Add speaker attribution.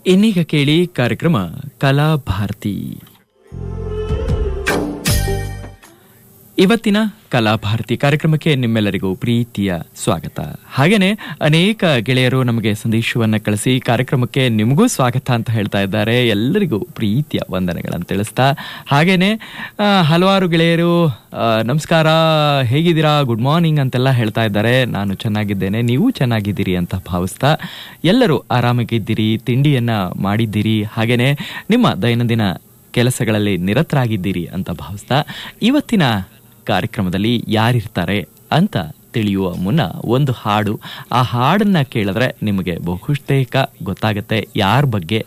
Speaker 1: ಇನ್ನೀಗ ಕೇಳಿ ಕಾರ್ಯಕ್ರಮ ಕಲಾ ಭಾರತಿ ಇವತ್ತಿನ ಕಲಾಭಾರತಿ ಕಾರ್ಯಕ್ರಮಕ್ಕೆ ನಿಮ್ಮೆಲ್ಲರಿಗೂ ಪ್ರೀತಿಯ ಸ್ವಾಗತ ಹಾಗೇನೆ ಅನೇಕ ಗೆಳೆಯರು ನಮಗೆ ಸಂದೇಶವನ್ನ ಕಳಿಸಿ ಕಾರ್ಯಕ್ರಮಕ್ಕೆ ನಿಮಗೂ ಸ್ವಾಗತ ಅಂತ ಹೇಳ್ತಾ ಇದ್ದಾರೆ ಎಲ್ಲರಿಗೂ ಪ್ರೀತಿಯ ವಂದನೆಗಳನ್ನು ತಿಳಿಸ್ತಾ ಹಾಗೇನೆ ಆ, ಹಲವಾರು ಗೆಳೆಯರು ಆ, ನಮಸ್ಕಾರ ಹೇಗಿದ್ದೀರಾ ಗುಡ್ ಮಾರ್ನಿಂಗ್ ಅಂತೆಲ್ಲ ಹೇಳ್ತಾ ಇದ್ದಾರೆ ನಾನು ಚೆನ್ನಾಗಿದ್ದೇನೆ ನೀವು ಚೆನ್ನಾಗಿದ್ದೀರಿ ಅಂತ ಭಾವಿಸ್ತಾ ಎಲ್ಲರೂ ಆರಾಮಾಗಿದ್ದೀರಿ ತಿಂಡಿಯನ್ನ ಮಾಡಿದ್ದೀರಿ ಹಾಗೇನೆ ನಿಮ್ಮ ದೈನಂದಿನ ಕೆಲಸಗಳಲ್ಲಿ ನಿರತರಾಗಿದ್ದೀರಿ ಅಂತ ಭಾವಿಸ್ತಾ ಇವತ್ತಿನ ಕಾರ್ಯಕ್ರಮದಲ್ಲಿ ಯಾರಿರ್ತಾರೆ ಅಂತ ತಿಳಿಯುವ ಮುನ್ನ ಒಂದು ಹಾಡು ಆ ಹಾಡನ್ನ ಕೇಳಿದ್ರೆ ನಿಮಗೆ ಬಹುತೇಕ ಗೊತ್ತಾಗುತ್ತೆ ಯಾರ ಬಗ್ಗೆ